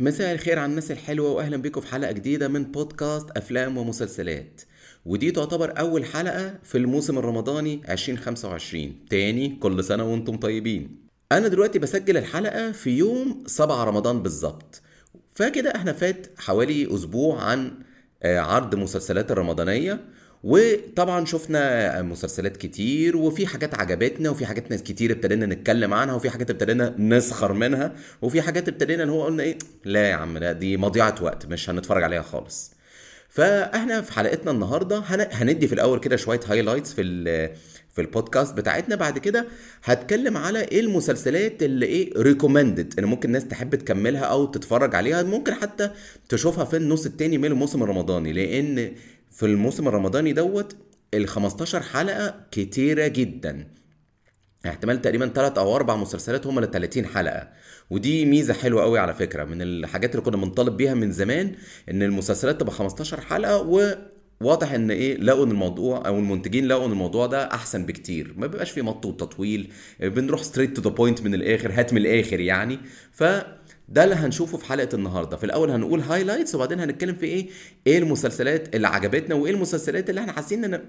مساء الخير على الناس الحلوة وأهلا بكم في حلقة جديدة من بودكاست أفلام ومسلسلات ودي تعتبر أول حلقة في الموسم الرمضاني 2025 تاني كل سنة وانتم طيبين أنا دلوقتي بسجل الحلقة في يوم 7 رمضان بالظبط فكده احنا فات حوالي أسبوع عن آه، عرض مسلسلات الرمضانية وطبعا شفنا مسلسلات كتير وفي حاجات عجبتنا وفي حاجات ناس كتير ابتدينا نتكلم عنها وفي حاجات ابتدينا نسخر منها وفي حاجات ابتدينا اللي هو قلنا ايه لا يا عم لا دي مضيعة وقت مش هنتفرج عليها خالص فاحنا في حلقتنا النهارده هن- هندي في الاول كده شويه هايلايتس في ال- في البودكاست بتاعتنا بعد كده هتكلم على ايه المسلسلات اللي ايه ريكومندد ان ممكن الناس تحب تكملها او تتفرج عليها ممكن حتى تشوفها في النص التاني من الموسم الرمضاني لان في الموسم الرمضاني دوت ال 15 حلقه كتيره جدا احتمال تقريبا ثلاث او اربع مسلسلات هم ل 30 حلقه ودي ميزه حلوه قوي على فكره من الحاجات اللي كنا بنطالب بيها من زمان ان المسلسلات تبقى 15 حلقه وواضح ان ايه لقوا ان الموضوع او المنتجين لقوا ان الموضوع ده احسن بكتير ما بيبقاش فيه مط وتطويل بنروح ستريت تو ذا بوينت من الاخر هات من الاخر يعني ف ده اللي هنشوفه في حلقه النهارده في الاول هنقول هايلايتس وبعدين هنتكلم في ايه ايه المسلسلات اللي عجبتنا وايه المسلسلات اللي احنا حاسين ان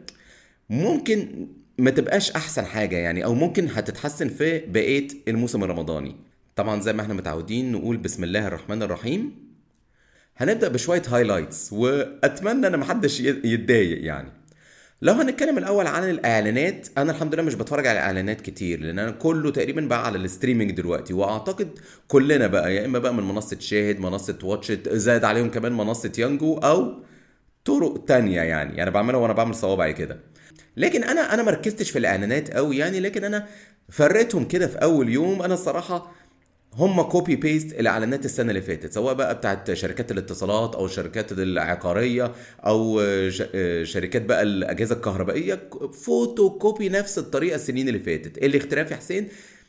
ممكن ما تبقاش احسن حاجه يعني او ممكن هتتحسن في بقيه الموسم الرمضاني طبعا زي ما احنا متعودين نقول بسم الله الرحمن الرحيم هنبدا بشويه هايلايتس واتمنى ان محدش ي- يتضايق يعني لو هنتكلم الاول عن الاعلانات انا الحمد لله مش بتفرج على اعلانات كتير لان انا كله تقريبا بقى على الستريمنج دلوقتي واعتقد كلنا بقى يا اما بقى من منصه شاهد منصه واتشت زاد عليهم كمان منصه يانجو او طرق تانية يعني انا بعملها وانا بعمل صوابعي كده لكن انا انا ما ركزتش في الاعلانات قوي يعني لكن انا فريتهم كده في اول يوم انا الصراحه هم كوبي بيست الاعلانات السنه اللي فاتت سواء بقى بتاعت شركات الاتصالات او الشركات العقاريه او ش- شركات بقى الاجهزه الكهربائيه فوتو كوبي نفس الطريقه السنين اللي فاتت إيه الاختلاف يا حسين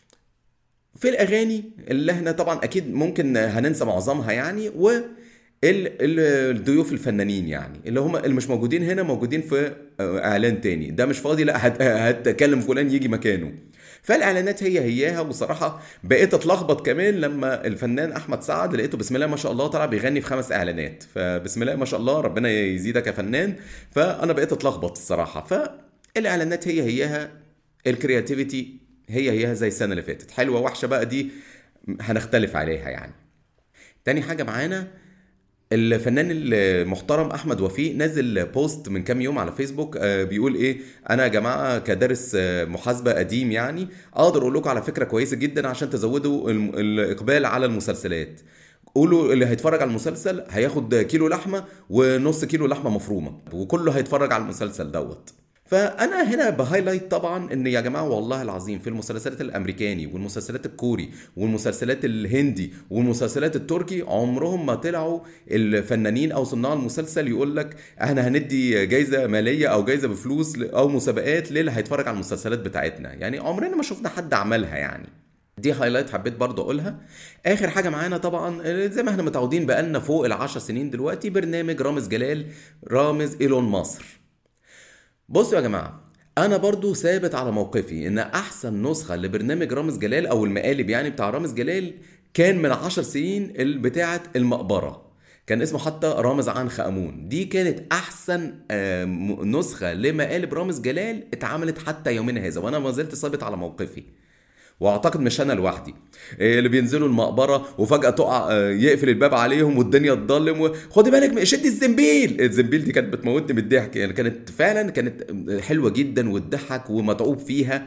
في الاغاني اللي احنا طبعا اكيد ممكن هننسى معظمها يعني و ال- ال- الضيوف الفنانين يعني اللي هم اللي مش موجودين هنا موجودين في اعلان تاني ده مش فاضي لا هت- هتكلم فلان يجي مكانه فالاعلانات هي هياها وصراحه بقيت اتلخبط كمان لما الفنان احمد سعد لقيته بسم الله ما شاء الله طلع بيغني في خمس اعلانات فبسم الله ما شاء الله ربنا يزيدك يا فنان فانا بقيت اتلخبط الصراحه فالاعلانات هي هياها الكرياتيفيتي هي هيها زي السنه اللي فاتت حلوه وحشه بقى دي هنختلف عليها يعني تاني حاجه معانا الفنان المحترم احمد وفيق نزل بوست من كام يوم على فيسبوك آه، بيقول ايه انا يا جماعه كدارس آه، محاسبه قديم يعني اقدر اقول لكم على فكره كويسه جدا عشان تزودوا الم- الاقبال على المسلسلات قولوا اللي هيتفرج على المسلسل هياخد كيلو لحمه ونص كيلو لحمه مفرومه وكله هيتفرج على المسلسل دوت فانا هنا بهايلايت طبعا ان يا جماعه والله العظيم في المسلسلات الامريكاني والمسلسلات الكوري والمسلسلات الهندي والمسلسلات التركي عمرهم ما طلعوا الفنانين او صناع المسلسل يقول لك احنا هندي جايزه ماليه او جايزه بفلوس ل- او مسابقات للي هيتفرج على المسلسلات بتاعتنا يعني عمرنا ما شفنا حد عملها يعني دي هايلايت حبيت برضه اقولها اخر حاجه معانا طبعا زي ما احنا متعودين بقالنا فوق العشر سنين دلوقتي برنامج رامز جلال رامز ايلون مصر بصوا يا جماعه انا برضو ثابت على موقفي ان احسن نسخه لبرنامج رامز جلال او المقالب يعني بتاع رامز جلال كان من عشر سنين ال- بتاعه المقبره كان اسمه حتى رامز عنخ امون دي كانت احسن آه، م- نسخه لمقالب رامز جلال اتعملت حتى يومنا هذا وانا ما زلت ثابت على موقفي واعتقد مش انا لوحدي إيه اللي بينزلوا المقبره وفجاه تقع آه، يقفل الباب عليهم والدنيا تضلم وخدي بالك شد الزنبيل الزنبيل دي كانت بتموتني من الضحك يعني كانت فعلا كانت حلوه جدا وتضحك ومتعوب فيها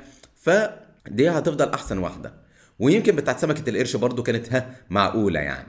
فدي هتفضل احسن واحده ويمكن بتاعت سمكه القرش برضو كانت ها معقوله يعني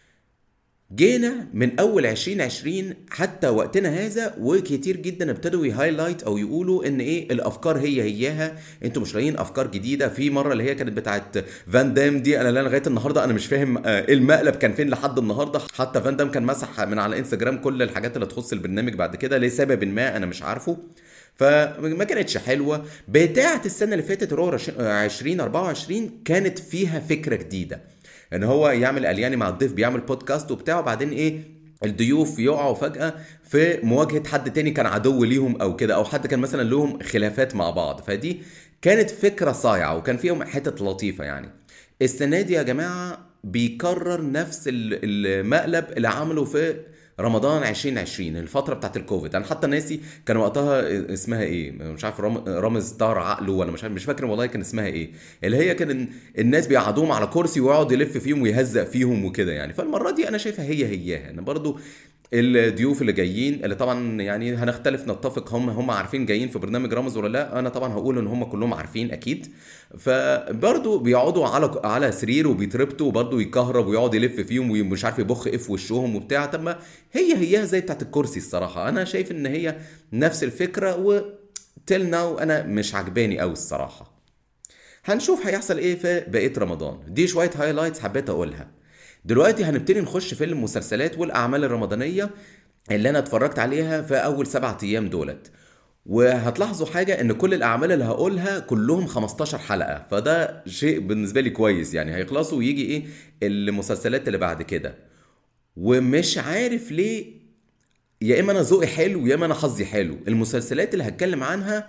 جينا من اول 2020 حتى وقتنا هذا وكتير جدا ابتدوا يهايلايت او يقولوا ان ايه الافكار هي هياها انتوا مش لاقيين افكار جديده في مره اللي هي كانت بتاعت فان دام دي انا لغايه النهارده انا مش فاهم آه، ايه المقلب كان فين لحد النهارده حتى فان دام كان مسح من على انستجرام كل الحاجات اللي تخص البرنامج بعد كده لسبب ما انا مش عارفه فما كانتش حلوه بتاعه السنه اللي فاتت اللي هو 2024 كانت فيها فكره جديده ان هو يعمل الياني مع الضيف بيعمل بودكاست وبتاع وبعدين ايه الضيوف يقعوا فجأة في مواجهة حد تاني كان عدو ليهم او كده او حد كان مثلا لهم خلافات مع بعض فدي كانت فكرة صايعة وكان فيهم حتت لطيفة يعني السنة دي يا جماعة بيكرر نفس المقلب اللي عمله في رمضان 2020 الفتره بتاعت الكوفيد انا حتى ناسي كان وقتها اسمها ايه مش عارف رامز دار عقله ولا مش عارف مش فاكر والله كان اسمها ايه اللي هي كان الناس بيقعدوهم على كرسي ويقعد يلف فيهم ويهزق فيهم وكده يعني فالمره دي انا شايفها هي هياها انا برضو الضيوف اللي جايين اللي طبعا يعني هنختلف نتفق هم هم عارفين جايين في برنامج رامز ولا لا انا طبعا هقول ان هم كلهم عارفين اكيد فبرضه بيقعدوا على على سرير وبيتربطوا وبرضه يكهرب ويقعد يلف فيهم ومش عارف يبخ ايه في وشهم وبتاع طب ما هي هي زي بتاعت الكرسي الصراحه انا شايف ان هي نفس الفكره و تيل ناو انا مش عجباني قوي الصراحه هنشوف هيحصل ايه في بقيه رمضان دي شويه هايلايتس حبيت اقولها دلوقتي هنبتدي نخش في المسلسلات والاعمال الرمضانيه اللي انا اتفرجت عليها في اول سبعة ايام دولت وهتلاحظوا حاجة ان كل الاعمال اللي هقولها كلهم 15 حلقة فده شيء بالنسبة لي كويس يعني هيخلصوا ويجي ايه المسلسلات اللي بعد كده ومش عارف ليه يا اما انا ذوقي حلو يا اما انا حظي حلو المسلسلات اللي هتكلم عنها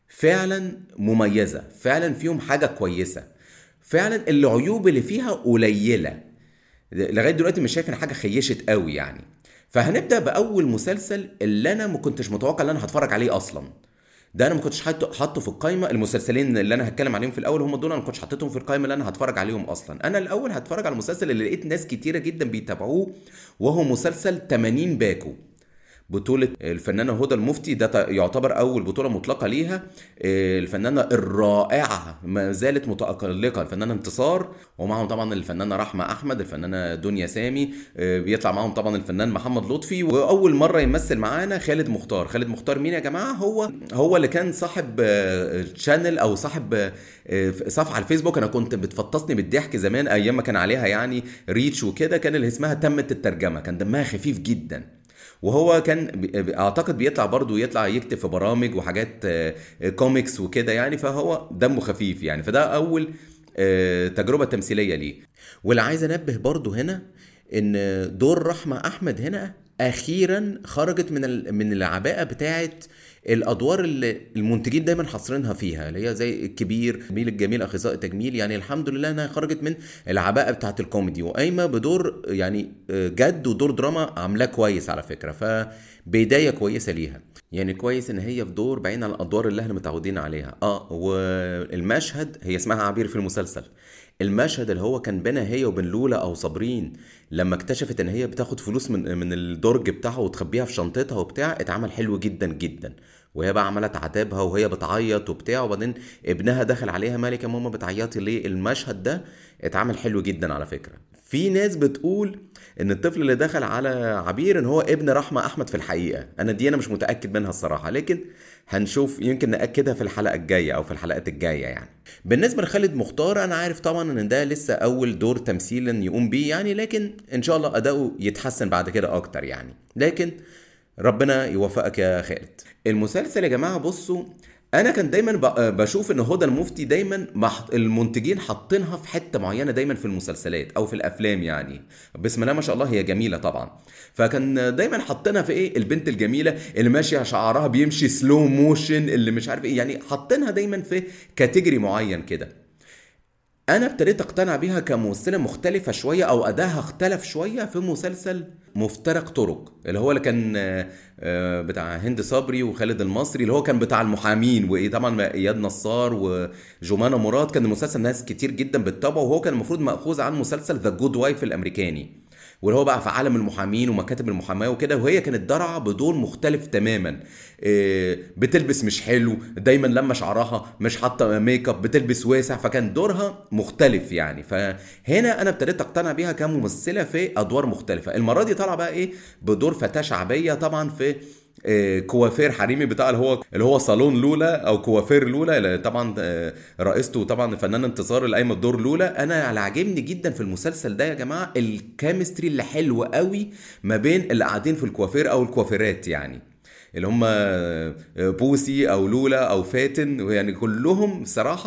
فعلا مميزة فعلا فيهم حاجة كويسة فعلا العيوب اللي فيها قليلة لغايه دلوقتي مش شايف ان حاجه خيشت قوي يعني فهنبدا باول مسلسل اللي انا ما كنتش متوقع ان انا هتفرج عليه اصلا ده انا ما كنتش حاطه حاطه في القايمه المسلسلين اللي انا هتكلم عليهم في الاول هم دول انا ما كنتش حاططهم في القايمه اللي انا هتفرج عليهم اصلا انا الاول هتفرج على المسلسل اللي لقيت ناس كتيره جدا بيتابعوه وهو مسلسل 80 باكو بطولة الفنانة هدى المفتي ده يعتبر أول بطولة مطلقة ليها آه، الفنانة الرائعة ما زالت متألقة الفنانة انتصار ومعهم طبعا الفنانة رحمة أحمد الفنانة دنيا سامي آه، بيطلع معهم طبعا الفنان محمد لطفي وأول مرة يمثل معانا خالد مختار خالد مختار مين يا جماعة هو هو اللي كان صاحب شانل آه، أو صاحب صفحة على الفيسبوك أنا كنت بتفطسني بالضحك زمان أيام ما كان عليها يعني ريتش وكده كان اللي اسمها تمت الترجمة كان دمها خفيف جدا وهو كان اعتقد بيطلع برضه يطلع يكتب في برامج وحاجات كوميكس وكده يعني فهو دمه خفيف يعني فده اول آه، تجربه تمثيليه ليه واللي عايز انبه برضه هنا ان دور رحمه احمد هنا اخيرا خرجت من من العباءه بتاعه الادوار اللي المنتجين دايما حاصرينها فيها اللي هي زي الكبير جميل الجميل اخصائي تجميل يعني الحمد لله انها خرجت من العباءه بتاعه الكوميدي وقايمه بدور يعني جد ودور دراما عاملاه كويس على فكره فبدايه كويسه ليها يعني كويس ان هي في دور بعيد عن الادوار اللي احنا متعودين عليها اه والمشهد هي اسمها عبير في المسلسل المشهد اللي هو كان بينها هي وبين لولا او صابرين لما اكتشفت ان هي بتاخد فلوس من من الدرج بتاعها وتخبيها في شنطتها وبتاع اتعمل حلو جدا جدا وهي بقى عماله تعاتبها وهي بتعيط وبتاع وبعدين ابنها دخل عليها مالك يا ماما بتعيطي ليه المشهد ده اتعمل حلو جدا على فكره في ناس بتقول ان الطفل اللي دخل على عبير ان هو ابن رحمه احمد في الحقيقه انا دي انا مش متاكد منها الصراحه لكن هنشوف يمكن ناكدها في الحلقه الجايه او في الحلقات الجايه يعني بالنسبه لخالد مختار انا عارف طبعا ان ده لسه اول دور تمثيلا يقوم بيه يعني لكن ان شاء الله اداؤه يتحسن بعد كده اكتر يعني لكن ربنا يوفقك يا خالد المسلسل يا جماعه بصوا انا كان دايما بشوف ان هدى المفتي دايما المنتجين حاطينها في حته معينه دايما في المسلسلات او في الافلام يعني بسم الله ما شاء الله هي جميله طبعا فكان دايما حاطينها في ايه البنت الجميله اللي ماشيه شعرها بيمشي سلو موشن اللي مش عارف ايه يعني حاطينها دايما في كاتيجوري معين كده انا ابتديت اقتنع بيها كممثله مختلفه شويه او ادائها اختلف شويه في مسلسل مفترق طرق اللي هو اللي كان آه، بتاع هند صبري وخالد المصري اللي هو كان بتاع المحامين وايه طبعا اياد نصار وجمانه مراد كان المسلسل ناس كتير جدا بتتابعه وهو كان المفروض ماخوذ عن مسلسل ذا جود وايف الامريكاني واللي هو بقى في عالم المحامين ومكاتب المحاماه وكده وهي كانت درعه بدور مختلف تماما إيه، بتلبس مش حلو دايما لما شعرها مش حاطه ميك اب بتلبس واسع فكان دورها مختلف يعني فهنا انا ابتديت اقتنع بيها كممثله في ادوار مختلفه المره دي طالعه بقى ايه بدور فتاه شعبيه طبعا في آه، كوافير حريمي بتاع اللي هو اللي هو صالون لولا او كوافير لولا طبعا آه، رئيسته طبعا الفنان انتصار اللي قايمه بدور لولا انا اللي عاجبني جدا في المسلسل ده يا جماعه الكيمستري اللي حلوه قوي ما بين اللي قاعدين في الكوافير او الكوافيرات يعني اللي هم آه، بوسي او لولا او فاتن يعني كلهم صراحه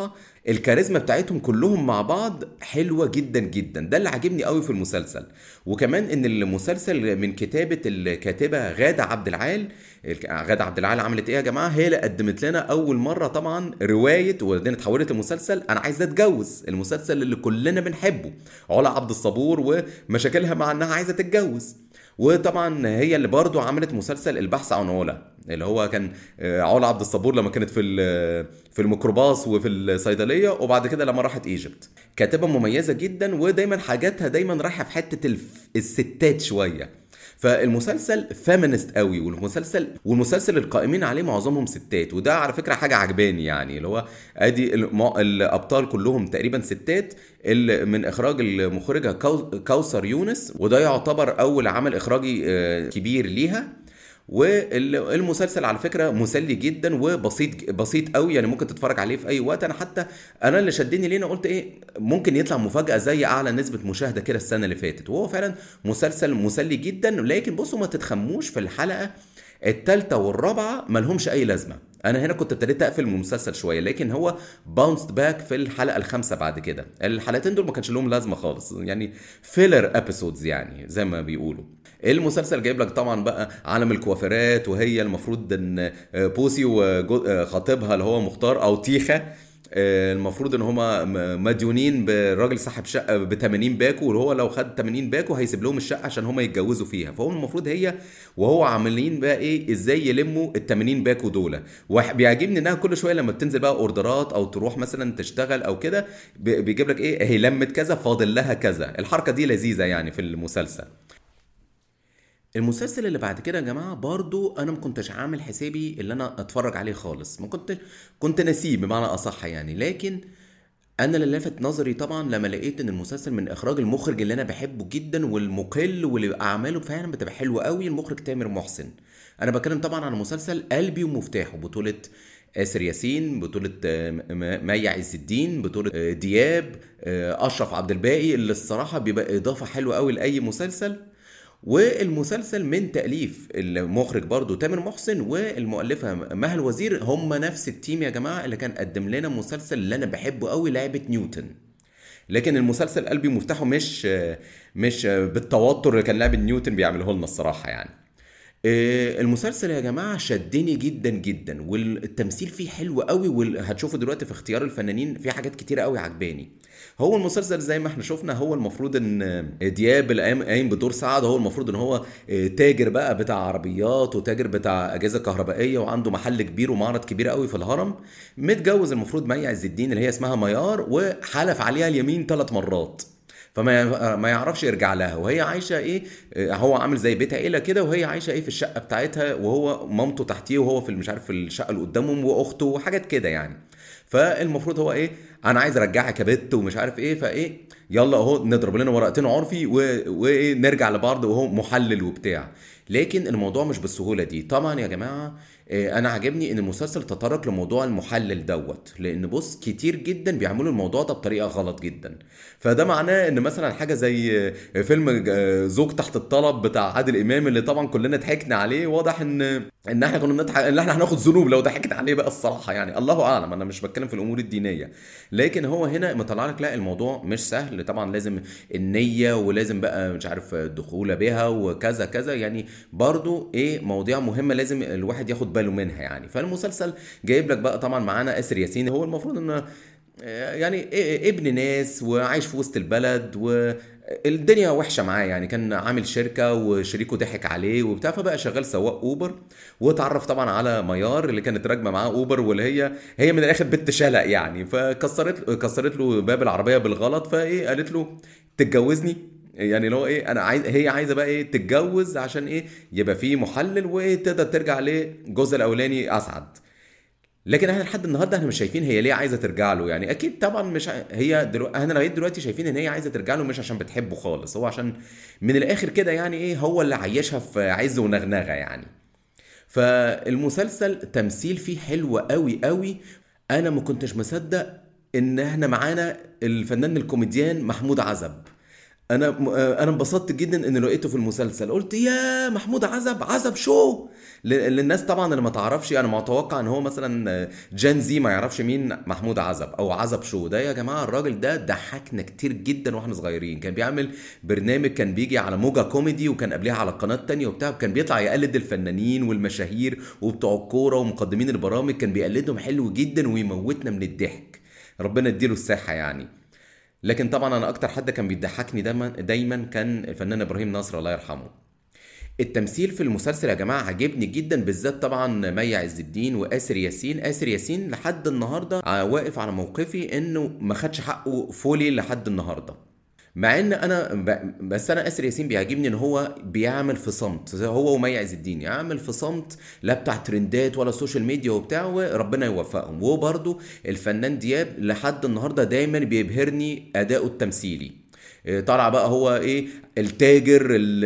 الكاريزما بتاعتهم كلهم مع بعض حلوة جدا جدا ده اللي عاجبني قوي في المسلسل وكمان ان المسلسل من كتابة الكاتبة غادة عبد العال غادة عبد العال عملت ايه يا جماعة هي اللي قدمت لنا اول مرة طبعا رواية وبعدين اتحولت لمسلسل انا عايزة اتجوز المسلسل اللي كلنا بنحبه علا عبد الصبور ومشاكلها مع انها عايزة تتجوز وطبعا هي اللي برضو عملت مسلسل البحث عن علا اللي هو كان آه، علا عبد الصبور لما كانت في في الميكروباص وفي الصيدليه وبعد كده لما راحت ايجيبت كاتبه مميزه جدا ودايما حاجاتها دايما رايحه في حته الستات شويه فالمسلسل فيمينست قوي والمسلسل والمسلسل القائمين عليه معظمهم ستات وده على فكره حاجه عجباني يعني اللي هو ادي الابطال كلهم تقريبا ستات من اخراج المخرجه كوثر يونس وده يعتبر اول عمل اخراجي آه، كبير ليها والمسلسل على فكره مسلي جدا وبسيط بسيط قوي يعني ممكن تتفرج عليه في اي وقت انا حتى انا اللي شدني ليه انا قلت ايه ممكن يطلع مفاجاه زي اعلى نسبه مشاهده كده السنه اللي فاتت وهو فعلا مسلسل مسلي جدا لكن بصوا ما تتخموش في الحلقه الثالثه والرابعه ما لهمش اي لازمه انا هنا كنت ابتديت اقفل من المسلسل شويه لكن هو باونست باك في الحلقه الخامسه بعد كده الحلقتين دول ما كانش لهم لازمه خالص يعني فيلر ابيسودز يعني زي ما بيقولوا المسلسل جايب لك طبعا بقى عالم الكوافيرات وهي المفروض ان بوسي وخطيبها اللي هو مختار او تيخه آه، المفروض ان هما مديونين براجل صاحب شقه ب 80 باكو وهو لو خد 80 باكو هيسيب لهم الشقه عشان هما يتجوزوا فيها فهو المفروض هي وهو عاملين بقى ايه ازاي يلموا ال 80 باكو دول بيعجبني انها كل شويه لما بتنزل بقى اوردرات او تروح مثلا تشتغل او كده بيجيب لك ايه هي لمت كذا فاضل لها كذا الحركه دي لذيذه يعني في المسلسل المسلسل اللي بعد كده يا جماعه برضو انا ما كنتش عامل حسابي اللي انا اتفرج عليه خالص ما كنت كنت ناسيه بمعنى اصح يعني لكن انا اللي لفت نظري طبعا لما لقيت ان المسلسل من اخراج المخرج اللي انا بحبه جدا والمقل واللي اعماله فعلا بتبقى حلوه قوي المخرج تامر محسن انا بتكلم طبعا عن مسلسل قلبي ومفتاحه بطوله آسر ياسين بطولة مي عز الدين بطولة آه، دياب آه، أشرف عبد الباقي اللي الصراحة بيبقى إضافة حلوة قوي لأي مسلسل والمسلسل من تأليف المخرج برضو تامر محسن والمؤلفة مها الوزير هم نفس التيم يا جماعة اللي كان قدم لنا مسلسل اللي أنا بحبه قوي لعبة نيوتن لكن المسلسل قلبي مفتاحه مش مش بالتوتر اللي كان لعبة نيوتن بيعمله لنا الصراحة يعني آه، المسلسل يا جماعه شدني جدا جدا والتمثيل فيه حلو قوي وهتشوفوا دلوقتي في اختيار الفنانين في حاجات كتيره قوي عجباني هو المسلسل زي ما احنا شفنا هو المفروض ان دياب اللي قايم بدور سعد هو المفروض ان هو آه، تاجر بقى بتاع عربيات وتاجر بتاع اجهزه كهربائيه وعنده محل كبير ومعرض كبير قوي في الهرم متجوز المفروض مي عز الدين اللي هي اسمها ميار وحلف عليها اليمين ثلاث مرات فما ما يعرفش يرجع لها وهي عايشه ايه آه، هو عامل زي بيت عيله كده وهي عايشه ايه في الشقه بتاعتها وهو مامته تحتيه وهو في مش عارف في الشقه اللي قدامهم واخته وحاجات كده يعني فالمفروض هو ايه انا عايز ارجعك يا بت ومش عارف ايه فايه يلا اهو نضرب لنا ورقتين عرفي ونرجع لبعض وهو محلل وبتاع لكن الموضوع مش بالسهوله دي طبعا يا جماعه آه، انا عاجبني ان المسلسل تطرق لموضوع المحلل دوت لان بص كتير جدا بيعملوا الموضوع ده بطريقه غلط جدا فده معناه ان مثلا حاجه زي آه، فيلم آه، زوج تحت الطلب بتاع عادل امام اللي طبعا كلنا ضحكنا عليه واضح ان ان احنا كنا بنضحك ان احنا هناخد ذنوب لو ضحكت عليه بقى الصراحه يعني الله اعلم انا مش بتكلم في الامور الدينيه لكن هو هنا مطلع لك لا الموضوع مش سهل طبعا لازم النيه ولازم بقى مش عارف الدخول بها وكذا كذا يعني برضو ايه مواضيع مهمه لازم الواحد ياخد باله منها يعني فالمسلسل جايب لك بقى طبعا معانا اسر ياسين هو المفروض انه يعني ابن ناس وعايش في وسط البلد والدنيا وحشه معاه يعني كان عامل شركه وشريكه ضحك عليه وبتاع فبقى شغال سواق اوبر واتعرف طبعا على ميار اللي كانت راكبه معاه اوبر واللي هي هي من الاخر بنت شلق يعني فكسرت كسرت له باب العربيه بالغلط فايه قالت له تتجوزني يعني اللي هو ايه انا عايز هي عايزه بقى ايه تتجوز عشان ايه يبقى في محلل وتقدر ترجع لجوزها الاولاني اسعد لكن احنا لحد النهارده احنا مش شايفين هي ليه عايزه ترجع له يعني اكيد طبعا مش هي دلوقتي احنا لغايه دلوقتي شايفين ان هي عايزه ترجع له مش عشان بتحبه خالص هو عشان من الاخر كده يعني ايه هو اللي عايشها في عز ونغنغه يعني فالمسلسل تمثيل فيه حلو قوي قوي انا ما كنتش مصدق ان احنا معانا الفنان الكوميديان محمود عزب انا انا انبسطت جدا ان لقيته في المسلسل قلت يا محمود عزب عزب شو للناس طبعا اللي ما تعرفش انا متوقع ان هو مثلا جان زي ما يعرفش مين محمود عزب او عزب شو ده يا جماعه الراجل ده ضحكنا كتير جدا واحنا صغيرين كان بيعمل برنامج كان بيجي على موجة كوميدي وكان قبلها على القناه التانية وبتاع كان بيطلع يقلد الفنانين والمشاهير وبتوع الكوره ومقدمين البرامج كان بيقلدهم حلو جدا ويموتنا من الضحك ربنا يديله الصحه يعني لكن طبعا انا اكتر حد كان بيضحكني دايما دايما كان الفنان ابراهيم ناصر الله يرحمه التمثيل في المسلسل يا جماعه عجبني جدا بالذات طبعا مي عز الدين واسر ياسين اسر ياسين لحد النهارده واقف على موقفي انه ما خدش حقه فولي لحد النهارده مع ان انا ب... بس انا اسر ياسين بيعجبني ان هو بيعمل في صمت زي هو ومي عز الدين يعمل في صمت لا بتاع ترندات ولا سوشيال ميديا وبتاع وربنا يوفقهم وبرده الفنان دياب لحد النهارده دايما بيبهرني اداؤه التمثيلي طالع بقى هو ايه التاجر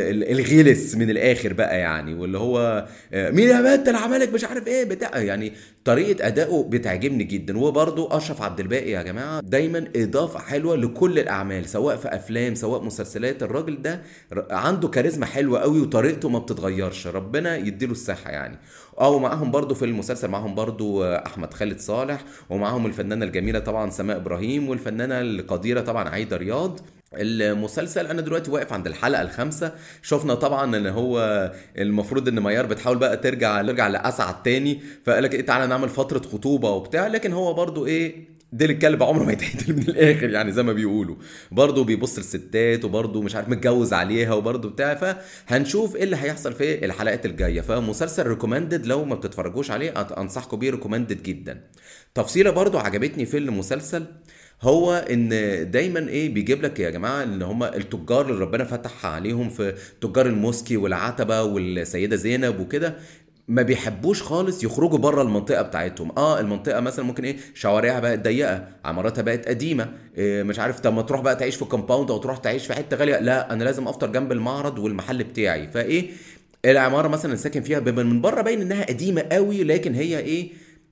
الغلس من الاخر بقى يعني واللي هو مين يا بنت اللي عملك مش عارف ايه بتاع يعني طريقه ادائه بتعجبني جدا وبرده اشرف عبد الباقي يا جماعه دايما اضافه حلوه لكل الاعمال سواء في افلام سواء مسلسلات الراجل ده عنده كاريزما حلوه قوي وطريقته ما بتتغيرش ربنا يديله الصحه يعني او معاهم برضو في المسلسل معاهم برضو احمد خالد صالح ومعاهم الفنانه الجميله طبعا سماء ابراهيم والفنانه القديره طبعا عايده رياض المسلسل انا دلوقتي واقف عند الحلقه الخامسه شفنا طبعا ان هو المفروض ان ميار بتحاول بقى ترجع ترجع لاسعد تاني فقال لك ايه تعالى نعمل فتره خطوبه وبتاع لكن هو برضو ايه ديل الكلب عمره ما يتعدل من الاخر يعني زي ما بيقولوا برضه بيبص للستات وبرضه مش عارف متجوز عليها وبرضه بتاع فهنشوف ايه اللي هيحصل في الحلقات الجايه فمسلسل ريكومندد لو ما بتتفرجوش عليه انصحكم بيه ريكومندد جدا تفصيله برضه عجبتني في المسلسل هو ان دايما ايه بيجيب لك يا جماعه ان هم التجار اللي ربنا فتح عليهم في تجار الموسكي والعتبه والسيده زينب وكده ما بيحبوش خالص يخرجوا بره المنطقه بتاعتهم اه المنطقه مثلا ممكن ايه شوارعها بقت ضيقه عماراتها بقت قديمه إيه مش عارف طب ما تروح بقى تعيش في كومباوند او تروح تعيش في حته غاليه لا انا لازم افطر جنب المعرض والمحل بتاعي فايه العماره مثلا ساكن فيها من بره باين انها قديمه قوي لكن هي ايه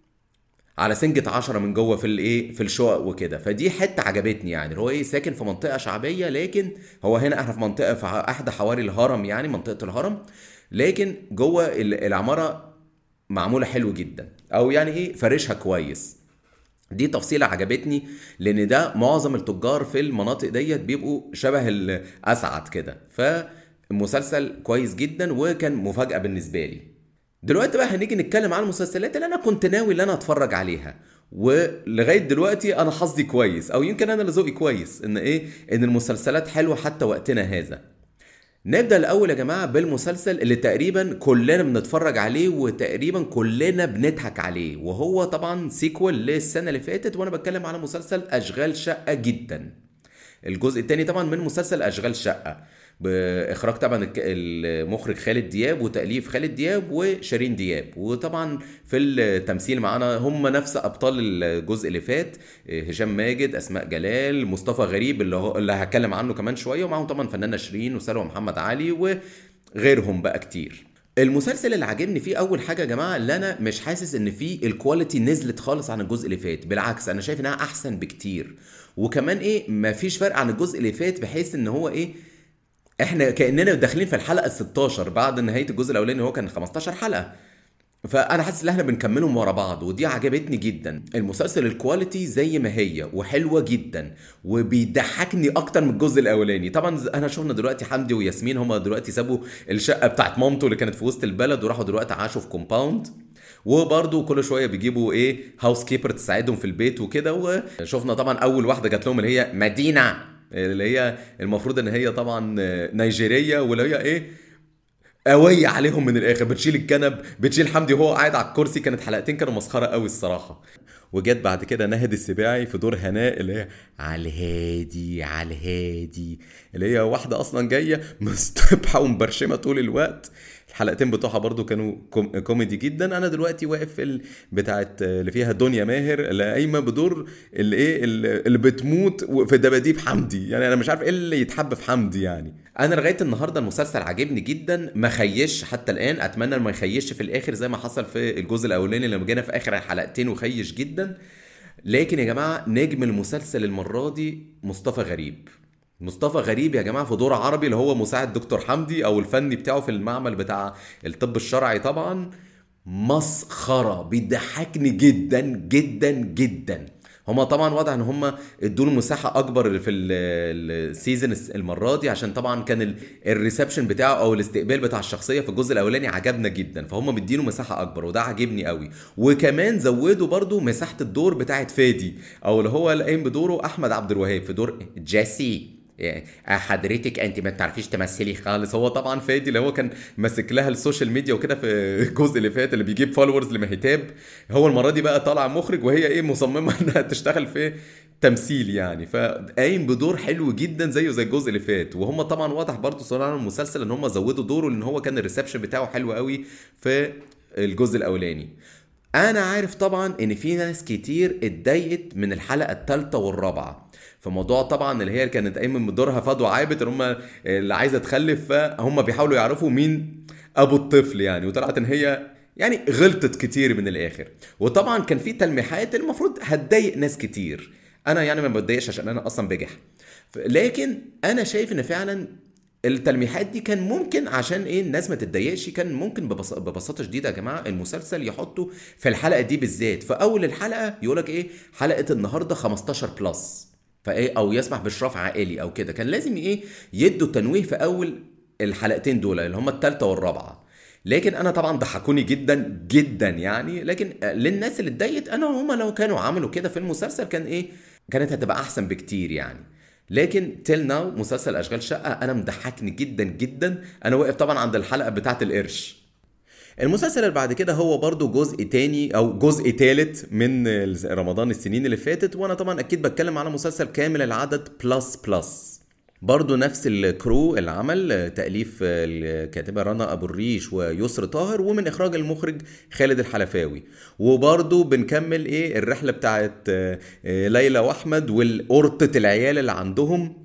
على سنجة عشرة من جوه في الايه في الشقق وكده فدي حته عجبتني يعني هو ايه ساكن في منطقه شعبيه لكن هو هنا احنا في منطقه في احدى حواري الهرم يعني منطقه الهرم لكن جوه العماره معموله حلو جدا او يعني ايه فرشها كويس دي تفصيلة عجبتني لان ده معظم التجار في المناطق ديت بيبقوا شبه الاسعد كده فالمسلسل كويس جدا وكان مفاجأة بالنسبة لي دلوقتي بقى هنيجي نتكلم عن المسلسلات اللي انا كنت ناوي ان انا اتفرج عليها ولغايه دلوقتي انا حظي كويس او يمكن انا اللي ذوقي كويس ان ايه ان المسلسلات حلوه حتى وقتنا هذا نبدا الاول يا جماعه بالمسلسل اللي تقريبا كلنا بنتفرج عليه وتقريبا كلنا بنضحك عليه وهو طبعا سيكوال للسنه اللي فاتت وانا بتكلم على مسلسل اشغال شقه جدا الجزء الثاني طبعا من مسلسل اشغال شقه باخراج طبعا المخرج خالد دياب وتاليف خالد دياب وشيرين دياب وطبعا في التمثيل معانا هم نفس ابطال الجزء اللي فات هشام ماجد اسماء جلال مصطفى غريب اللي هو اللي هتكلم عنه كمان شويه ومعاهم طبعا فنانه شيرين وسلوى محمد علي وغيرهم بقى كتير المسلسل اللي عاجبني فيه اول حاجه يا جماعه اللي انا مش حاسس ان فيه الكواليتي نزلت خالص عن الجزء اللي فات بالعكس انا شايف انها احسن بكتير وكمان ايه مفيش فرق عن الجزء اللي فات بحيث ان هو ايه احنا كاننا داخلين في الحلقه ال 16 بعد نهايه الجزء الاولاني هو كان 15 حلقه فانا حاسس ان احنا بنكملهم ورا بعض ودي عجبتني جدا المسلسل الكواليتي زي ما هي وحلوه جدا وبيضحكني اكتر من الجزء الاولاني طبعا انا شفنا دلوقتي حمدي وياسمين هما دلوقتي سابوا الشقه بتاعت مامته اللي كانت في وسط البلد وراحوا دلوقتي عاشوا في كومباوند وبرضه كل شويه بيجيبوا ايه هاوس كيبر تساعدهم في البيت وكده وشفنا طبعا اول واحده جات لهم اللي هي مدينه اللي هي المفروض ان هي طبعا نيجيريه واللي هي ايه قوية عليهم من الاخر بتشيل الكنب بتشيل حمدي وهو قاعد على الكرسي كانت حلقتين كانوا مسخره قوي الصراحه وجت بعد كده نهد السباعي في دور هناء اللي هي على الهادي على الهادي اللي هي واحده اصلا جايه مستبحه ومبرشمه طول الوقت الحلقتين بتوعها برضو كانوا كوم كوميدي جدا انا دلوقتي واقف في ال... بتاعت اللي فيها دنيا ماهر اللي قايمه بدور اللي ايه اللي بتموت في دباديب حمدي يعني انا مش عارف ايه اللي يتحب في حمدي يعني انا لغايه النهارده المسلسل عاجبني جدا ما خيش حتى الان اتمنى ما يخيش في الاخر زي ما حصل في الجزء الاولاني لما جينا في اخر الحلقتين وخيش جدا لكن يا جماعه نجم المسلسل المره دي مصطفى غريب مصطفى غريب يا جماعه في دور عربي اللي هو مساعد دكتور حمدي او الفني بتاعه في المعمل بتاع الطب الشرعي طبعا مسخره بيضحكني جدا جدا جدا هما طبعا واضح ان هما ادوا مساحه اكبر في السيزون المره دي عشان طبعا كان الريسبشن بتاعه او الاستقبال بتاع الشخصيه في الجزء الاولاني عجبنا جدا فهم مدينه مساحه اكبر وده عاجبني قوي وكمان زودوا برضو مساحه الدور بتاعت فادي او اللي هو اللي قايم بدوره احمد عبد الوهاب في دور جيسي يعني حضرتك انت ما بتعرفيش تمثلي خالص هو طبعا فادي اللي هو كان ماسك لها السوشيال ميديا وكده في الجزء اللي فات اللي بيجيب فولورز لمهتاب هو المره دي بقى طالع مخرج وهي ايه مصممه انها تشتغل في تمثيل يعني فقايم بدور حلو جدا زيه زي الجزء اللي فات وهم طبعا واضح برضه صناع المسلسل ان هم زودوا دوره لان هو كان الريسبشن بتاعه حلو قوي في الجزء الاولاني انا عارف طبعا ان في ناس كتير اتضايقت من الحلقه الثالثه والرابعه فموضوع طبعا اللي هي كانت قايمه بدورها فضوى عابد ان هم اللي عايزه تخلف فهم بيحاولوا يعرفوا مين ابو الطفل يعني وطلعت ان هي يعني غلطت كتير من الاخر وطبعا كان في تلميحات المفروض هتضايق ناس كتير انا يعني ما بتضايقش عشان انا اصلا بجح لكن انا شايف ان فعلا التلميحات دي كان ممكن عشان ايه الناس ما تتضايقش كان ممكن ببس... ببساطه شديده يا جماعه المسلسل يحطه في الحلقه دي بالذات في اول الحلقه يقولك ايه حلقه النهارده 15 بلس فايه او يسمح باشراف عائلي او كده كان لازم ايه يدوا تنويه في اول الحلقتين دول اللي هم الثالثه والرابعه لكن انا طبعا ضحكوني جدا جدا يعني لكن للناس اللي اتضايقت انا هم لو كانوا عملوا كده في المسلسل كان ايه كانت هتبقى احسن بكتير يعني لكن تيل ناو مسلسل اشغال شقه انا مضحكني جدا جدا انا واقف طبعا عند الحلقه بتاعه القرش المسلسل اللي بعد كده هو برضو جزء تاني او جزء تالت من رمضان السنين اللي فاتت وانا طبعا اكيد بتكلم على مسلسل كامل العدد بلس بلس برضو نفس الكرو العمل تأليف الكاتبة رنا أبو الريش ويسر طاهر ومن إخراج المخرج خالد الحلفاوي وبرضو بنكمل إيه الرحلة بتاعت ليلى وأحمد والقرطة العيال اللي عندهم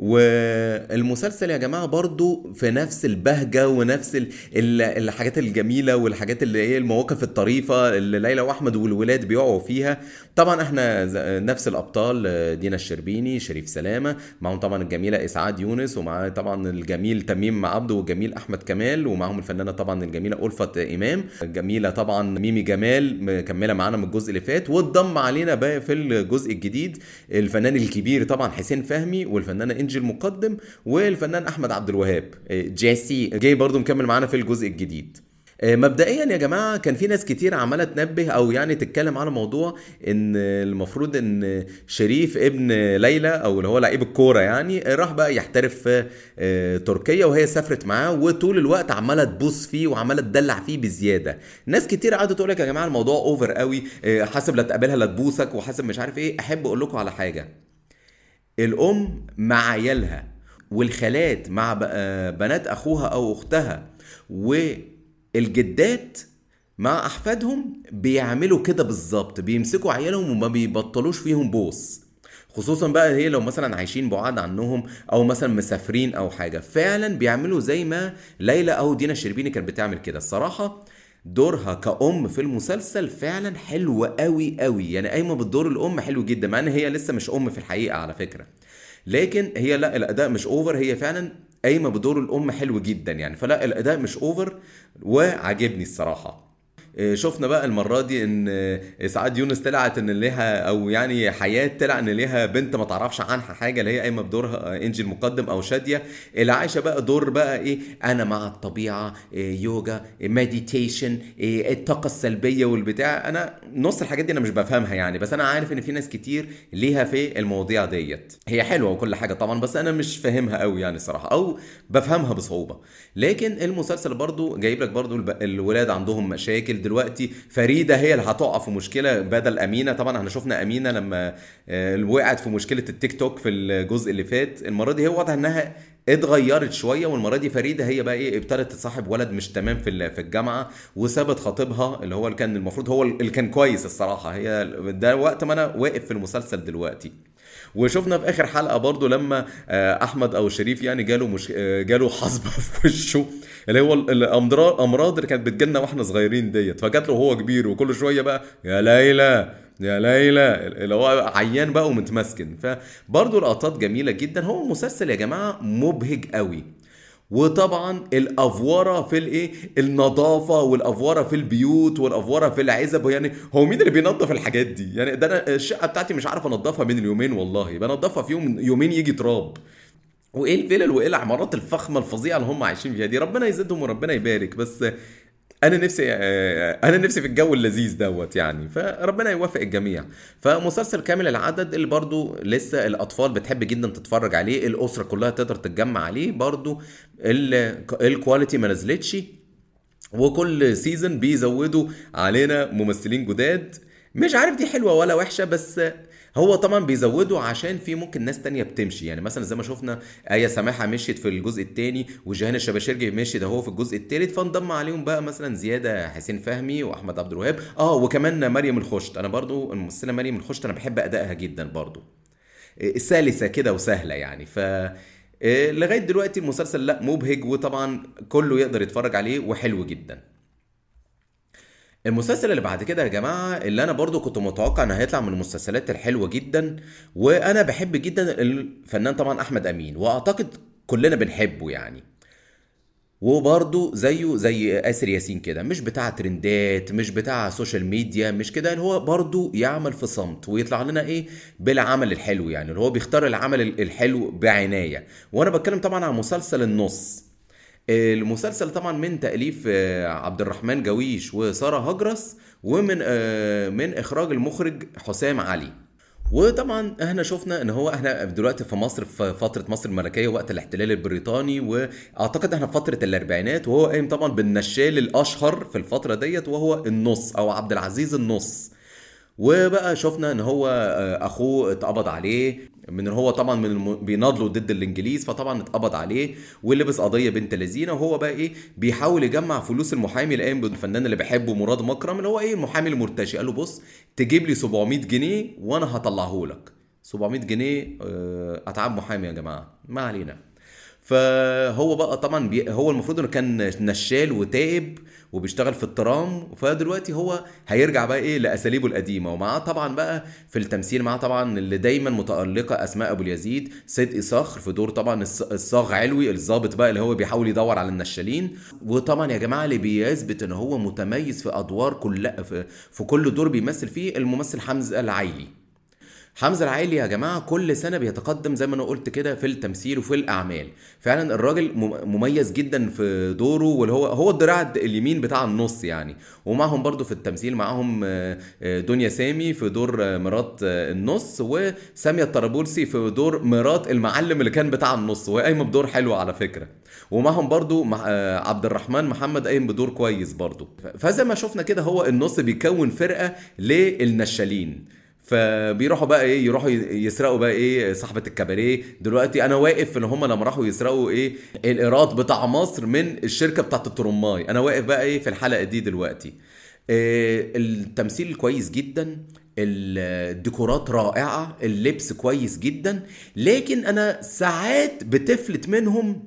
والمسلسل يا جماعه برضو في نفس البهجه ونفس الحاجات الجميله والحاجات اللي هي المواقف الطريفه اللي ليلى واحمد والولاد بيقعوا فيها طبعا احنا نفس الابطال دينا الشربيني شريف سلامه معاهم طبعا الجميله اسعاد يونس ومعاه طبعا الجميل تميم عبده والجميل احمد كمال ومعاهم الفنانه طبعا الجميله ألفت امام الجميله طبعا ميمي جمال مكمله معانا من الجزء اللي فات واتضم علينا بقى في الجزء الجديد الفنان الكبير طبعا حسين فهمي والفنانه انجي المقدم والفنان احمد عبد الوهاب جيسي جاي برضو مكمل معانا في الجزء الجديد مبدئيا يا جماعه كان في ناس كتير عماله تنبه او يعني تتكلم على موضوع ان المفروض ان شريف ابن ليلى او اللي هو لعيب الكوره يعني راح بقى يحترف في تركيا وهي سافرت معاه وطول الوقت عماله تبوس فيه وعماله تدلع فيه بزياده ناس كتير قعدت تقول لك يا جماعه الموضوع اوفر قوي حاسب لا تقابلها لا تبوسك وحاسب مش عارف ايه احب اقول لكم على حاجه الام مع عيالها والخالات مع بنات اخوها او اختها والجدات مع احفادهم بيعملوا كده بالظبط بيمسكوا عيالهم وما بيبطلوش فيهم بوس خصوصا بقى هي لو مثلا عايشين بعاد عنهم او مثلا مسافرين او حاجه فعلا بيعملوا زي ما ليلى او دينا الشربيني كانت بتعمل كده الصراحه دورها كأم في المسلسل فعلا حلو قوي قوي يعني قايمه بالدور الام حلو جدا مع ان هي لسه مش ام في الحقيقه على فكره لكن هي لا الاداء مش اوفر هي فعلا قايمه بدور الام حلو جدا يعني فلا الاداء مش اوفر وعجبني الصراحه شفنا بقى المرة دي ان اسعاد يونس طلعت ان ليها او يعني حياة طلع ان ليها بنت ما تعرفش عنها حاجة اللي هي قايمة بدورها انجي المقدم او شادية اللي عايشة بقى دور بقى ايه انا مع الطبيعة إيه يوجا مديتيشن إيه الطاقة السلبية والبتاع انا نص الحاجات دي انا مش بفهمها يعني بس انا عارف ان في ناس كتير ليها في المواضيع ديت هي حلوة وكل حاجة طبعا بس انا مش فاهمها قوي يعني الصراحة او بفهمها بصعوبة لكن المسلسل برضو جايب لك برضو الولاد عندهم مشاكل دلوقتي فريده هي اللي هتقع في مشكله بدل امينه طبعا احنا شفنا امينه لما وقعت في مشكله التيك توك في الجزء اللي فات المره دي هي واضح انها اتغيرت شويه والمره دي فريده هي بقى ايه ابتدت تصاحب ولد مش تمام في في الجامعه وسابت خطيبها اللي هو اللي كان المفروض هو اللي كان كويس الصراحه هي ده وقت ما انا واقف في المسلسل دلوقتي وشفنا في اخر حلقه برضو لما احمد او شريف يعني جاله مش جاله حصبه في وشه اللي هو الامراض الامراض اللي كانت بتجيلنا واحنا صغيرين ديت فجات له وهو كبير وكل شويه بقى يا ليلى يا ليلى اللي هو عيان بقى ومتمسكن فبرضه لقطات جميله جدا هو مسلسل يا جماعه مبهج قوي وطبعا الافوره في الايه النظافه والافوره في البيوت والافوره في العزب يعني هو مين اللي بينظف الحاجات دي يعني ده انا الشقه بتاعتي مش عارف انضفها من اليومين والله بنضفها في يوم يومين يجي تراب وايه الفلل وايه العمارات الفخمه الفظيعه اللي هم عايشين فيها دي ربنا يزيدهم وربنا يبارك بس انا نفسي انا نفسي في الجو اللذيذ دوت يعني فربنا يوفق الجميع فمسلسل كامل العدد اللي برضو لسه الاطفال بتحب جدا تتفرج عليه الاسره كلها تقدر تتجمع عليه برضو الكواليتي ما نزلتش وكل سيزون بيزودوا علينا ممثلين جداد مش عارف دي حلوه ولا وحشه بس هو طبعا بيزودوا عشان في ممكن ناس تانية بتمشي يعني مثلا زي ما شفنا آية سماحة مشيت في الجزء الثاني وجيهان الشباشرجي مشي ده هو في الجزء الثالث فانضم عليهم بقى مثلا زيادة حسين فهمي واحمد عبد الوهاب اه وكمان مريم الخشت انا برضو الممثلة مريم الخشت انا بحب ادائها جدا برضو سلسة كده وسهلة يعني ف لغايه دلوقتي المسلسل لا مبهج وطبعا كله يقدر يتفرج عليه وحلو جدا المسلسل اللي بعد كده يا جماعه اللي انا برضو كنت متوقع انه هيطلع من المسلسلات الحلوه جدا وانا بحب جدا الفنان طبعا احمد امين واعتقد كلنا بنحبه يعني وبرضه زيه زي آسر ياسين كده مش بتاع ترندات مش بتاع سوشيال ميديا مش كده اللي هو برضه يعمل في صمت ويطلع لنا ايه بالعمل الحلو يعني اللي هو بيختار العمل الحلو بعناية وانا بتكلم طبعا عن مسلسل النص المسلسل طبعا من تأليف آه، عبد الرحمن جويش وسارة هجرس ومن آه، من إخراج المخرج حسام علي وطبعا احنا شفنا ان هو احنا دلوقتي في مصر في فتره مصر الملكيه وقت الاحتلال البريطاني واعتقد احنا في فتره الاربعينات وهو قايم طبعا بالنشال الاشهر في الفتره ديت وهو النص او عبد العزيز النص وبقى شفنا ان هو آه، اخوه اتقبض عليه من هو طبعا من الم... بيناضلوا ضد الانجليز فطبعا اتقبض عليه ولبس قضيه بنت لذينه وهو بقى ايه بيحاول يجمع فلوس المحامي اللي قايم بالفنان اللي بحبه مراد مكرم اللي هو ايه المحامي المرتشي قال له بص تجيب لي 700 جنيه وانا هطلعه لك 700 جنيه آه، اتعاب محامي يا جماعه ما علينا فهو بقى طبعا بي هو المفروض انه كان نشال وتائب وبيشتغل في الترام فدلوقتي هو هيرجع بقى ايه لاساليبه القديمه ومعاه طبعا بقى في التمثيل معاه طبعا اللي دايما متالقه اسماء ابو اليزيد صدقي صخر في دور طبعا الصاغ علوي الظابط بقى اللي هو بيحاول يدور على النشالين وطبعا يا جماعه اللي بيثبت ان هو متميز في ادوار كل في, في كل دور بيمثل فيه الممثل حمزه العيلي حمزه العائلي يا جماعه كل سنه بيتقدم زي ما انا قلت كده في التمثيل وفي الاعمال فعلا الراجل مميز جدا في دوره واللي هو هو الدراع اليمين بتاع النص يعني ومعهم برضو في التمثيل معاهم آه، آه، دنيا سامي في دور آه، مرات النص وساميه الطرابلسي في دور مرات المعلم اللي كان بتاع النص وهي قايمه بدور حلو على فكره ومعهم برضو عبد الرحمن محمد قايم بدور كويس برضو فزي ما شفنا كده هو النص بيكون فرقه للنشالين فبيروحوا بقى ايه يروحوا يسرقوا بقى ايه صاحبه الكباريه دلوقتي انا واقف ان هم لما راحوا يسرقوا ايه الايراد بتاع مصر من الشركه بتاعت الترماي انا واقف بقى ايه في الحلقه دي دلوقتي إيه التمثيل كويس جدا الديكورات رائعه اللبس كويس جدا لكن انا ساعات بتفلت منهم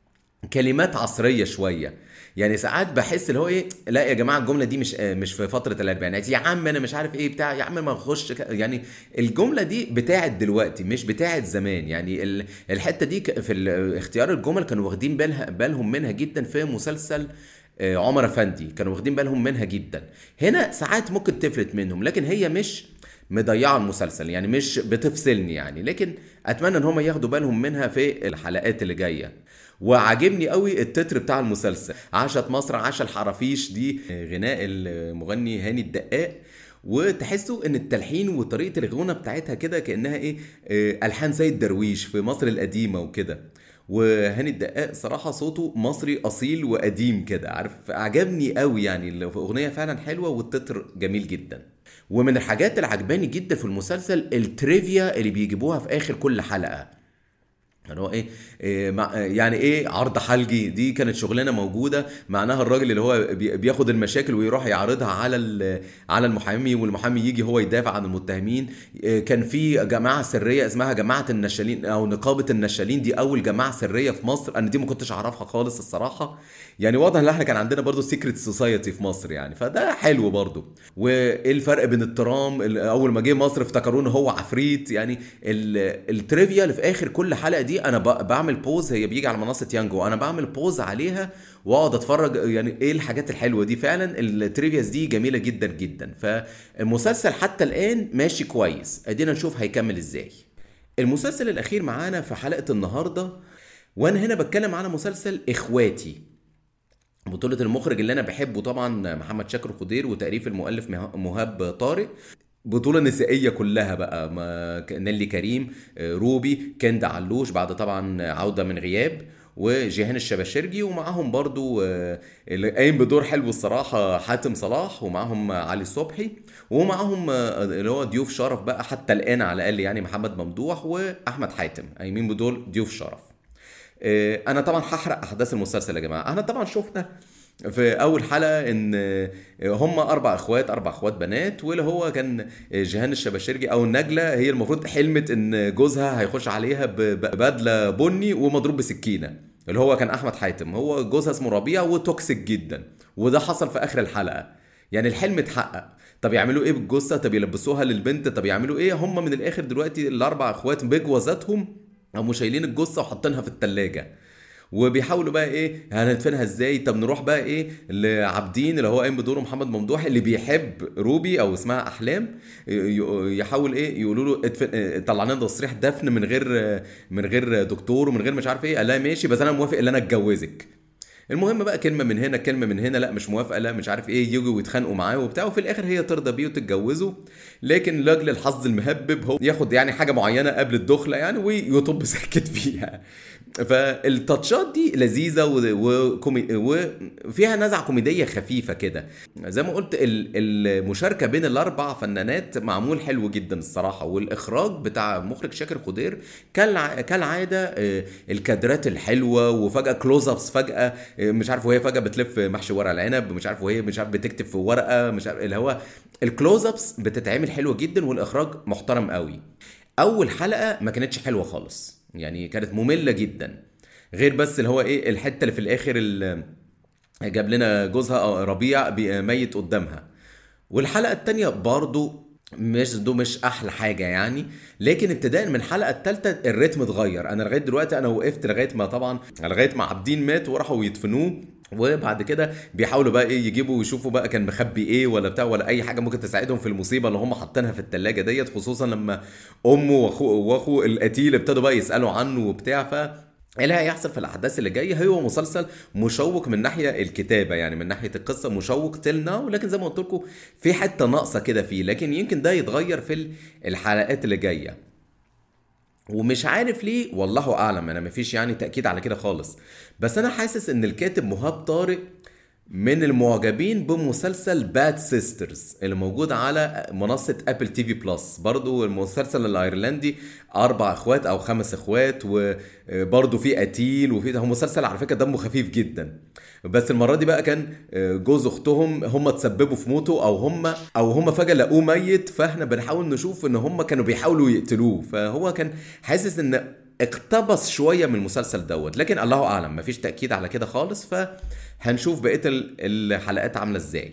كلمات عصريه شويه يعني ساعات بحس اللي هو ايه لا يا جماعه الجمله دي مش مش في فتره الاربعينات يا عم انا مش عارف ايه بتاع يا عم ما نخش يعني الجمله دي بتاعت دلوقتي مش بتاعت زمان يعني الحته دي في اختيار الجمل كانوا واخدين بالها بالهم منها جدا في مسلسل آه، عمر افندي كانوا واخدين بالهم منها جدا هنا ساعات ممكن تفلت منهم لكن هي مش مضيعه المسلسل يعني مش بتفصلني يعني لكن اتمنى ان هم ياخدوا بالهم منها في الحلقات اللي جايه وعاجبني قوي التتر بتاع المسلسل عاشت مصر عاش الحرافيش دي غناء المغني هاني الدقاق وتحسوا ان التلحين وطريقه الغنى بتاعتها كده كانها ايه آه، الحان سيد درويش في مصر القديمه وكده وهاني الدقاق صراحة صوته مصري أصيل وقديم كده عارف عجبني قوي يعني الأغنية فعلا حلوة والتتر جميل جدا ومن الحاجات اللي عجباني جدا في المسلسل التريفيا اللي بيجيبوها في آخر كل حلقة يعني هو ايه, إيه مع يعني ايه عرض حلجي دي كانت شغلانه موجوده معناها الراجل اللي هو بي- بياخد المشاكل ويروح يعرضها على ال- على المحامي والمحامي يجي هو يدافع عن المتهمين إيه كان في جماعه سريه اسمها جماعه النشالين او نقابه النشالين دي اول جماعه سريه في مصر انا دي ما كنتش اعرفها خالص الصراحه يعني واضح ان احنا كان عندنا برضو سيكريت سوسايتي في مصر يعني فده حلو برضو وايه الفرق بين الترام ال- اول ما جه مصر افتكروه ان هو عفريت يعني ال- التريفيا اللي في اخر كل حلقه دي انا ب- بعمل بوز هي بيجي على منصه يانجو انا بعمل بوز عليها واقعد اتفرج يعني ايه الحاجات الحلوه دي فعلا التريفياز دي جميله جدا جدا فالمسلسل حتى الان ماشي كويس ادينا نشوف هيكمل ازاي المسلسل الاخير معانا في حلقه النهارده وانا هنا بتكلم على مسلسل اخواتي بطولة المخرج اللي أنا بحبه طبعا محمد شاكر خضير وتأليف المؤلف مه- مهاب طارق بطولة نسائية كلها بقى ما ك- نيلي كريم آه، روبي كندا علوش بعد طبعا عودة من غياب وجيهان الشباشرجي ومعاهم برضو آه، اللي قايم بدور حلو الصراحة حاتم صلاح ومعاهم علي الصبحي ومعاهم آه، اللي هو ضيوف شرف بقى حتى الآن على الأقل يعني محمد ممدوح وأحمد حاتم قايمين بدول ضيوف شرف آه، انا طبعا هحرق احداث المسلسل يا جماعه احنا طبعا شفنا في اول حلقه ان آه، هم اربع اخوات اربع اخوات بنات واللي هو كان آه، جيهان الشباشرجي او النجله هي المفروض حلمت ان جوزها هيخش عليها ب- ببدله بني ومضروب بسكينه اللي هو كان احمد حاتم هو جوزها اسمه ربيع وتوكسيك جدا وده حصل في اخر الحلقه يعني الحلم اتحقق طب يعملوا ايه بالجثه طب يلبسوها للبنت طب يعملوا ايه هم من الاخر دلوقتي الاربع اخوات بجوازاتهم قاموا شايلين الجثه وحاطينها في التلاجة وبيحاولوا بقى ايه هندفنها ازاي طب نروح بقى ايه لعابدين اللي هو قايم بدوره محمد ممدوح اللي بيحب روبي او اسمها احلام ي- ي- يحاول ايه يقولوا له ادفن اه، طلع لنا تصريح دفن من غير اه، من غير دكتور ومن غير مش عارف ايه قال لها ماشي بس انا موافق ان انا اتجوزك المهم بقى كلمه من هنا كلمه من هنا لا مش موافقه لا مش عارف ايه يجوا ويتخانقوا معاه وبتاع وفي الاخر هي ترضى بيه وتتجوزه لكن لاجل الحظ المهبب هو ياخد يعني حاجه معينه قبل الدخله يعني ويطب ساكت فيها فالتاتشات دي لذيذه و- وكومي... وفيها نزعه كوميديه خفيفه كده زي ما قلت ال- المشاركه بين الاربع فنانات معمول حلو جدا الصراحه والاخراج بتاع مخرج شاكر خضير كالع... كالعاده آه، الكادرات الحلوه وفجاه كلوز ابس فجاه آه، مش عارف وهي فجاه بتلف محشي ورق العنب مش عارف وهي مش عارف بتكتب في ورقه مش عارف اللي هو الكلوز ابس بتتعمل حلوه جدا والاخراج محترم قوي اول حلقه ما كانتش حلوه خالص يعني كانت ممله جدا غير بس اللي هو ايه الحته اللي في الاخر اللي جاب لنا جوزها ربيع بي- ميت قدامها والحلقه التانية برضو مش دو مش احلى حاجه يعني لكن ابتداء من الحلقه الثالثه الريتم اتغير انا لغايه دلوقتي انا وقفت لغايه ما طبعا لغايه ما عابدين مات وراحوا يدفنوه وبعد كده بيحاولوا بقى ايه يجيبوا ويشوفوا بقى كان مخبي ايه ولا بتاع ولا اي حاجه ممكن تساعدهم في المصيبه اللي هم حاطينها في الثلاجه ديت خصوصا لما امه واخوه واخوه القتيل ابتدوا بقى يسالوا عنه وبتاع ف ايه اللي هيحصل في الاحداث اللي جايه هو مسلسل مشوق من ناحيه الكتابه يعني من ناحيه القصه مشوق تيل ناو لكن زي ما قلت لكم في حته ناقصه كده فيه لكن يمكن ده يتغير في ال- الحلقات اللي جايه ومش عارف ليه والله اعلم انا مفيش يعني تاكيد على كده خالص بس انا حاسس ان الكاتب مهاب طارق من المعجبين بمسلسل باد سيسترز اللي موجود على منصة ابل تي في بلس برضو المسلسل الايرلندي اربع اخوات او خمس اخوات وبرضو في قتيل وفي هو مسلسل على فكرة دمه خفيف جدا بس المرة دي بقى كان جوز اختهم هم تسببوا في موته او هم او هم فجأة لقوه ميت فاحنا بنحاول نشوف ان هم كانوا بيحاولوا يقتلوه فهو كان حاسس ان اقتبس شويه من المسلسل دوت لكن الله اعلم مفيش تاكيد على كده خالص فهنشوف بقيه ال- الحلقات عامله ازاي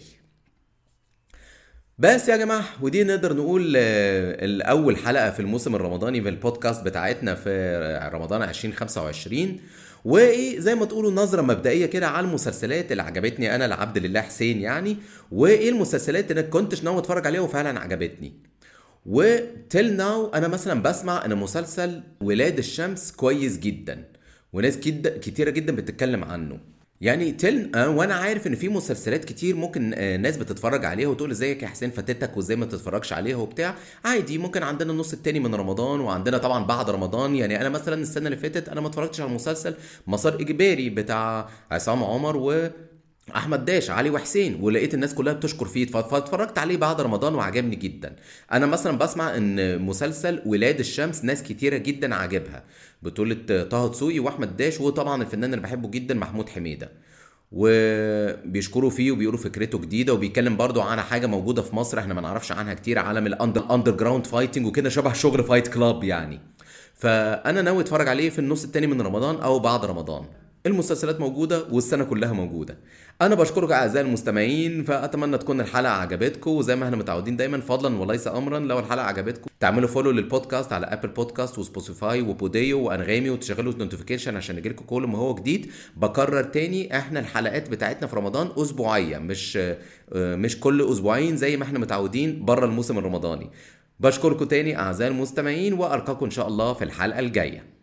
بس يا جماعه ودي نقدر نقول آه، الاول حلقه في الموسم الرمضاني في البودكاست بتاعتنا في رمضان 2025 وايه زي ما تقولوا نظره مبدئيه كده على المسلسلات اللي عجبتني انا لعبد لله حسين يعني وايه المسلسلات اللي أنا كنتش ناوي اتفرج عليها وفعلا عجبتني وتل ناو انا مثلا بسمع ان مسلسل ولاد الشمس كويس جدا وناس كد كتيره جدا بتتكلم عنه يعني تل آه، وانا عارف ان في مسلسلات كتير ممكن آه، ناس بتتفرج عليها وتقول ازيك يا حسين فاتتك وازاي ما تتفرجش عليها وبتاع عادي ممكن عندنا النص التاني من رمضان وعندنا طبعا بعد رمضان يعني انا مثلا السنه اللي فاتت انا ما اتفرجتش على مسلسل مسار اجباري بتاع عصام عمر و احمد داش علي وحسين ولقيت الناس كلها بتشكر فيه ف- فاتفرجت عليه بعد رمضان وعجبني جدا انا مثلا بسمع ان مسلسل ولاد الشمس ناس كتيره جدا عاجبها بطولة طه دسوقي واحمد داش وطبعا الفنان اللي بحبه جدا محمود حميده وبيشكروا فيه وبيقولوا فكرته جديده وبيتكلم برضو عن حاجه موجوده في مصر احنا ما نعرفش عنها كتير عالم الاندر اندر جراوند فايتنج وكده شبه شغل فايت كلاب يعني فانا ناوي اتفرج عليه في النص التاني من رمضان او بعد رمضان المسلسلات موجودة والسنة كلها موجودة أنا بشكرك أعزائي المستمعين فأتمنى تكون الحلقة عجبتكم وزي ما احنا متعودين دايما فضلا وليس أمرا لو الحلقة عجبتكم تعملوا فولو للبودكاست على أبل بودكاست وسبوتيفاي وبوديو وأنغامي وتشغلوا النوتيفيكيشن عشان يجيلكم كل ما هو جديد بكرر تاني احنا الحلقات بتاعتنا في رمضان أسبوعية مش مش كل أسبوعين زي ما احنا متعودين بره الموسم الرمضاني بشكركم تاني أعزائي المستمعين وألقاكم إن شاء الله في الحلقة الجاية